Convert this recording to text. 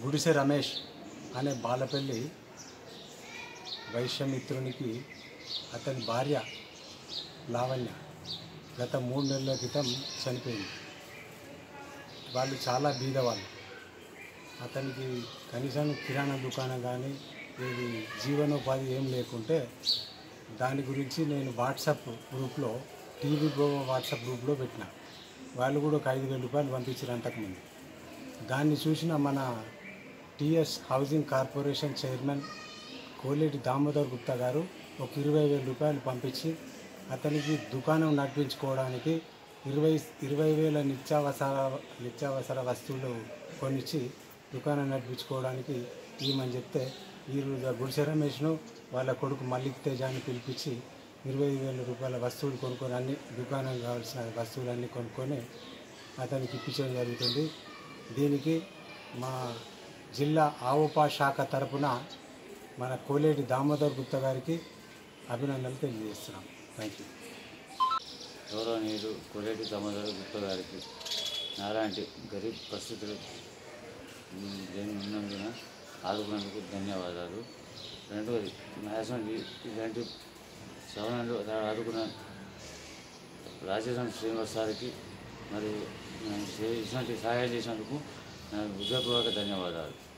గుడిసె రమేష్ అనే బాలపల్లి వైశ్యమిత్రునికి అతని భార్య లావణ్య గత మూడు నెలల క్రితం చనిపోయింది వాళ్ళు చాలా బీదవాళ్ళు అతనికి కనీసం కిరాణా దుకాణం కానీ ఇది జీవనోపాధి ఏం లేకుంటే దాని గురించి నేను వాట్సాప్ గ్రూప్లో టీవీ గోవా వాట్సాప్ గ్రూప్లో పెట్టిన వాళ్ళు కూడా ఒక ఐదు వేల రూపాయలు పంపించారు అంతకుముందు దాన్ని చూసిన మన TS housing corporation chairman Koleti Damodar Gupta గారు ఒక ఇరవై వేల రూపాయలు పంపించి అతనికి దుకాణం నడిపించుకోవడానికి ఇరవై ఇరవై వేల నిత్యావసర నిత్యావసర వస్తువులు కొనిచ్చి దుకాణం నడిపించుకోవడానికి ఈమని చెప్తే ఈరోజు గుడిసె రమేష్ను వాళ్ళ కొడుకు మల్లిక్ తేజాన్ని పిలిపించి ఇరవై వేల రూపాయల వస్తువులు కొనుక్కొని అన్ని దుకాణం కావాల్సిన వస్తువులన్నీ కొనుక్కొని అతనికి ఇప్పించడం జరుగుతుంది దీనికి మా జిల్లా ఆవుపా శాఖ తరపున మన కోలేటి దామోదర్ గుప్తా గారికి అభినందనలు తెలియజేస్తున్నాం థ్యాంక్ యూ గౌరవనీయులు కొలేటి దామోదర గుప్త గారికి నాలాంటి గరీబ్ పరిస్థితులు ఉమ్, దేని ఉన్నందున ఆదుకున్నందుకు ధన్యవాదాలు రెండవది మ్యాక్సిమం ఇలాంటి సవరణలు ఆదుకున్న రాజేశ్వరం శ్రీనివాస్ సార్కి మరి ఇటువంటి సహాయం చేసినందుకు నా హృదయపూర్వక ధన్యవాదాలు